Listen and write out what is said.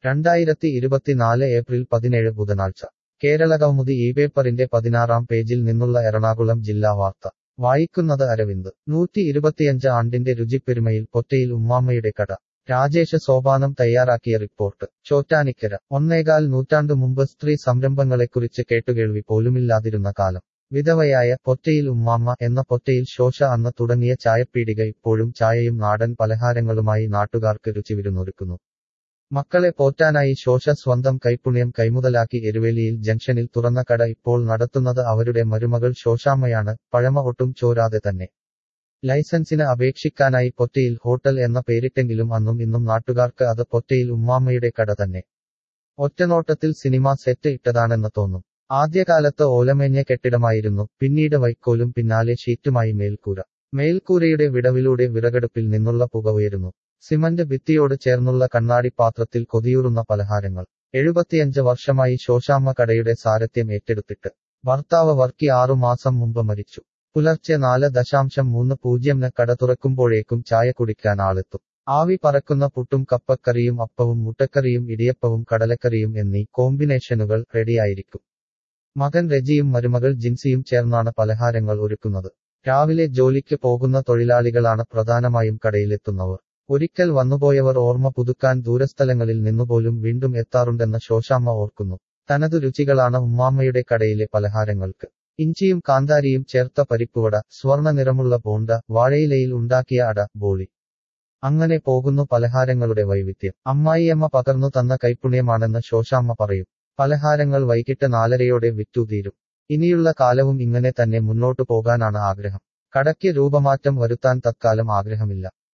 രണ്ടായിരത്തി ഇരുപത്തിനാല് ഏപ്രിൽ പതിനേഴ് ബുധനാഴ്ച കേരളകൗമുദി ഈ പേപ്പറിന്റെ പതിനാറാം പേജിൽ നിന്നുള്ള എറണാകുളം ജില്ലാ വാർത്ത വായിക്കുന്നത് അരവിന്ദ് നൂറ്റി ഇരുപത്തിയഞ്ച് ആണ്ടിന്റെ രുചിപ്പെരുമയിൽ പൊറ്റയിൽ ഉമ്മാമ്മയുടെ കട രാജേഷ് സോപാനം തയ്യാറാക്കിയ റിപ്പോർട്ട് ചോറ്റാനിക്കര ഒന്നേകാൽ നൂറ്റാണ്ടു മുമ്പ് സ്ത്രീ സംരംഭങ്ങളെക്കുറിച്ച് കേട്ടുകേൾവി പോലുമില്ലാതിരുന്ന കാലം വിധവയായ പൊറ്റയിൽ ഉമ്മാമ്മ എന്ന പൊറ്റയിൽ ശോശ അന്ന് തുടങ്ങിയ ചായപ്പീടിക ഇപ്പോഴും ചായയും നാടൻ പലഹാരങ്ങളുമായി നാട്ടുകാർക്ക് രുചിവിരുന്നൊരുക്കുന്നു മക്കളെ പോറ്റാനായി ശോശ സ്വന്തം കൈപ്പുണ്യം കൈമുതലാക്കി എരുവേലിയിൽ ജംഗ്ഷനിൽ തുറന്ന കട ഇപ്പോൾ നടത്തുന്നത് അവരുടെ മരുമകൾ ശോശാമ്മയാണ് പഴമ ഒട്ടും ചോരാതെ തന്നെ ലൈസൻസിന് അപേക്ഷിക്കാനായി പൊറ്റയിൽ ഹോട്ടൽ എന്ന പേരിട്ടെങ്കിലും അന്നും ഇന്നും നാട്ടുകാർക്ക് അത് പൊറ്റയിൽ ഉമ്മാമ്മയുടെ കട തന്നെ ഒറ്റനോട്ടത്തിൽ സിനിമ സെറ്റ് ഇട്ടതാണെന്ന് തോന്നും ആദ്യകാലത്ത് ഓലമേഞ്ഞ കെട്ടിടമായിരുന്നു പിന്നീട് വൈക്കോലും പിന്നാലെ ഷീറ്റുമായി മേൽക്കൂര മേൽക്കൂരയുടെ വിടവിലൂടെ വിറകടുപ്പിൽ നിന്നുള്ള പുക ഉയരുന്നു സിമന്റ് ഭിത്തിയോട് ചേർന്നുള്ള കണ്ണാടി പാത്രത്തിൽ കൊതിയൂറുന്ന പലഹാരങ്ങൾ എഴുപത്തിയഞ്ച് വർഷമായി ശോശാമ്മ കടയുടെ സാരഥ്യം ഏറ്റെടുത്തിട്ട് ഭർത്താവ് വർക്കി ആറുമാസം മുമ്പ് മരിച്ചു പുലർച്ചെ നാല് ദശാംശം മൂന്ന് പൂജ്യംന് കട തുറക്കുമ്പോഴേക്കും ചായ കുടിക്കാൻ ആളെത്തും ആവി പറക്കുന്ന പുട്ടും കപ്പക്കറിയും അപ്പവും മുട്ടക്കറിയും ഇടിയപ്പവും കടലക്കറിയും എന്നീ കോമ്പിനേഷനുകൾ റെഡിയായിരിക്കും മകൻ രജിയും മരുമകൾ ജിൻസിയും ചേർന്നാണ് പലഹാരങ്ങൾ ഒരുക്കുന്നത് രാവിലെ ജോലിക്ക് പോകുന്ന തൊഴിലാളികളാണ് പ്രധാനമായും കടയിലെത്തുന്നവർ ഒരിക്കൽ വന്നുപോയവർ ഓർമ്മ പുതുക്കാൻ ദൂരസ്ഥലങ്ങളിൽ നിന്നുപോലും വീണ്ടും എത്താറുണ്ടെന്ന് ശോശാമ്മ ഓർക്കുന്നു തനതു രുചികളാണ് ഉമ്മാമ്മയുടെ കടയിലെ പലഹാരങ്ങൾക്ക് ഇഞ്ചിയും കാന്താരിയും ചേർത്ത പരിപ്പുവട സ്വർണ്ണ നിറമുള്ള ബോണ്ട വാഴയിലയിൽ ഉണ്ടാക്കിയ അട ബോളി അങ്ങനെ പോകുന്നു പലഹാരങ്ങളുടെ വൈവിധ്യം അമ്മായിയമ്മ പകർന്നു തന്ന കൈപ്പുണ്യമാണെന്ന് ശോശാമ്മ പറയും പലഹാരങ്ങൾ വൈകിട്ട് നാലരയോടെ വിറ്റുതീരും ഇനിയുള്ള കാലവും ഇങ്ങനെ തന്നെ മുന്നോട്ടു പോകാനാണ് ആഗ്രഹം കടയ്ക്ക് രൂപമാറ്റം വരുത്താൻ തത്കാലം ആഗ്രഹമില്ല